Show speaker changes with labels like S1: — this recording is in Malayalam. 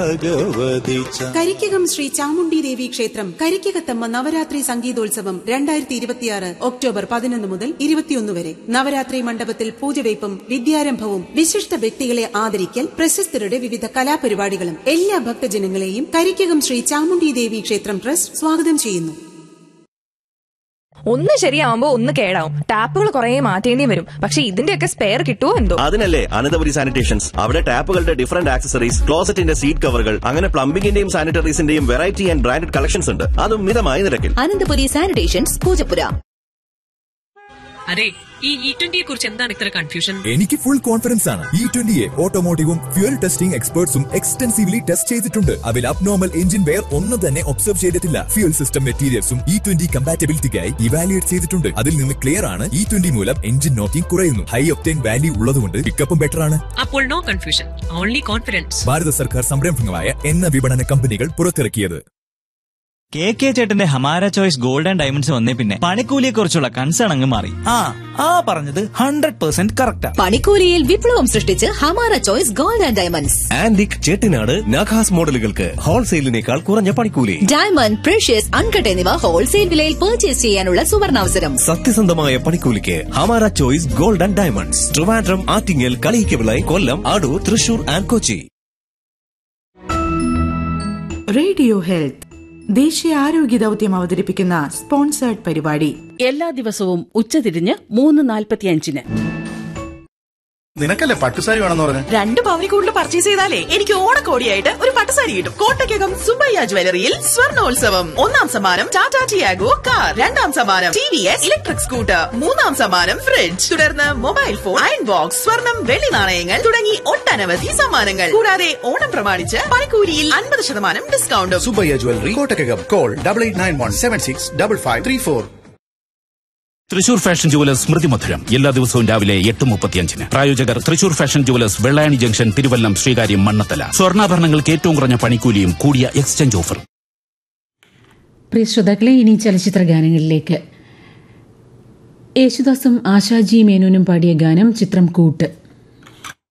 S1: ഭഗവതി ച
S2: കരിക്കകം ശ്രീ ചാമുണ്ഡി ദേവി ക്ഷേത്രം കരിക്കകത്തമ്മ നവരാത്രി സംഗീതോത്സവം രണ്ടായിരത്തി ഇരുപത്തിയാറ് ഒക്ടോബർ പതിനൊന്ന് മുതൽ ഇരുപത്തിയൊന്ന് വരെ നവരാത്രി മണ്ഡപത്തിൽ പൂജവയ്പും വിദ്യാരംഭവും വിശിഷ്ട വ്യക്തികളെ ആദരിക്കൽ പ്രശസ്തരുടെ വിവിധ കലാപരിപാടികളും എല്ലാ ഭക്തജനങ്ങളെയും കരിക്കകം ശ്രീ ചാമുണ്ഡി ദേവി ക്ഷേത്രം ട്രസ്റ്റ് സ്വാഗതം ചെയ്യുന്നു
S3: ഒന്ന് ശരിയാവുമ്പോ ഒന്ന് കേടാവും ടാപ്പുകൾ കുറെ മാറ്റേണ്ടി വരും പക്ഷെ ഇതിന്റെയൊക്കെ സ്പെയർ കിട്ടുമോ എന്തോ
S4: അതിനല്ലേ അനന്തപുരി സാനിറ്റേഷൻസ് അവിടെ ടാപ്പുകളുടെ ഡിഫറന്റ് ആക്സസറീസ് ക്ലോസറ്റിന്റെ സീറ്റ് കവറുകൾ അങ്ങനെ പ്ലംബിംഗിന്റെയും സാനിറ്ററീസിന്റെയും വെറൈറ്റി ആൻഡ് ബ്രാൻഡഡ് കളക്ഷൻസ് ഉണ്ട് അതും മിതമായ നിരക്കിൽ
S5: അനന്തപുരി സാനിറ്റേഷൻസ് പൂജപ്പുര
S6: അതെ ഈ ഇ ട്വന്റിയെ കുറിച്ച് എന്താണ് ഇത്ര കൺഫ്യൂഷൻ
S7: എനിക്ക് ഫുൾ കോൺഫിഡൻസ് ആണ് ഇ ട്വന്റിയെ ഓട്ടോമോട്ടീവും ഫ്യൂൽ ടെസ്റ്റിംഗ് എക്സ്പേർട്സും എക്സ്റ്റൻസീവ്ലി ടെസ്റ്റ് ചെയ്തിട്ടുണ്ട് അതിൽ അബ്നോർമൽ എഞ്ചിൻ വെയർ ഒന്നും തന്നെ ഒബ്സർവ് ചെയ്തിട്ടില്ല ഫ്യൂൽ സിസ്റ്റം മെറ്റീരിയൽസും ഇ ട്വന്റി കമ്പാറ്റബിലിറ്റിക്കായി ഇവാലുവേറ്റ് ചെയ്തിട്ടുണ്ട് അതിൽ നിന്ന് ക്ലിയർ ആണ് ഇ ട്വന്റി മൂലം എഞ്ചിൻ നോക്കിംഗ് കുറയുന്നു ഹൈ ഒപ്റ്റൈൻ വാല്യൂ ഉള്ളതുകൊണ്ട് പിക്കപ്പും ബെറ്റർ ആണ്
S6: അപ്പോൾ നോ കൺഫ്യൂഷൻ ഓൺലി കോൺഫിഡൻസ്
S7: ഭാരത സർക്കാർ സംരംഭങ്ങളായ എണ്ണ വിപണന കമ്പനികൾ പുറത്തിറക്കിയത്
S8: കെ കെ ചേട്ടന്റെ ഹമാര ചോയ്സ് ഗോൾഡ് ആൻഡ് ഡയമണ്ട്സ് വന്നേ പിന്നെ പണിക്കൂലിയെ കുറിച്ചുള്ള കൺസേൺ അങ്ങ് മാറി
S9: ആ ആ പറഞ്ഞത് ഹൺഡ്രഡ് പെർസെന്റ് കറക്റ്റാ
S5: പണിക്കൂലിയിൽ വിപ്ലവം സൃഷ്ടിച്ച് Hamara choice gold and diamonds
S4: antique Chettinad Nakhas മോഡലുകൾക്ക് ഹോൾസെയിലിനേക്കാൾ കുറഞ്ഞ പണിക്കൂലി
S5: ഡയമണ്ട് പ്രഷ്യസ് അൺകട്ട് എന്നിവ ഹോൾസെയിൽ വിലയിൽ പർച്ചേസ് ചെയ്യാനുള്ള സുവർണാവസരം
S4: സത്യസന്ധമായ പണിക്കൂലിക്ക് Hamara choice gold and diamonds Trivandrum Attingal Kaliyikkavilai Kollam Adoor Thrissur and Kochi
S10: radio health ദേശീയ ആരോഗ്യ ദൗത്യം അവതരിപ്പിക്കുന്ന സ്പോൺസേർഡ് പരിപാടി
S11: എല്ലാ ദിവസവും ഉച്ചതിരിഞ്ഞ് മൂന്ന് നാൽപ്പത്തിയഞ്ചിന്
S12: നിനക്കല്ലേ പട്ടുസാരി വേണമെന്ന് പറഞ്ഞു
S13: രണ്ട് പവനി കൂടുതൽ പർച്ചേസ് ചെയ്താലേ എനിക്ക് ഓണക്കോടിയായിട്ട് ഒരു പട്ടുസാരി കിട്ടും കോട്ടയ്ക്കകം സുബയ്യ ജ്വല്ലറിയിൽ സ്വർണോത്സവം ഒന്നാം സമ്മാനം ടാറ്റ ടിയാഗോ കാർ രണ്ടാം സമ്മാനം T V S electric scooter മൂന്നാം സമ്മാനം ഫ്രിഡ്ജ് തുടർന്ന് മൊബൈൽ ഫോൺ അയൺ ബോക്സ് സ്വർണം വെള്ളി നാണയങ്ങൾ തുടങ്ങി ഒട്ടനവധി സമ്മാനങ്ങൾ കൂടാതെ ഓണം പ്രമാണിച്ച് പണിക്കൂലിയിൽ അൻപത് ശതമാനം ഡിസ്കൗണ്ടും
S12: Subbaiah jewellery Kottakkakam call double eight nine one seven six double five three four
S14: Thrissur fashion jewellers സ്മൃതി മധുരം എല്ലാ ദിവസവും രാവിലെ എട്ട് മുപ്പത്തിയഞ്ചിന് പ്രായോജകർ Thrissur fashion jewellers Vellayani junction Thiruvallam Sreekaryam Mannanthala സ്വർണ്ണാഭരണങ്ങൾക്ക് ഏറ്റവും കുറഞ്ഞ പണിക്കൂലിയും കൂടിയ എക്സ്ചേഞ്ച് ഓഫറും
S15: പ്രിയ ശ്രോതാക്കളെ ഇനി ചലച്ചിത്ര ഗാനങ്ങളിലേക്ക് യേശുദാസും ആശാജി മേനോനും പാടിയ ഗാനം ചിത്രം കൂട്ട്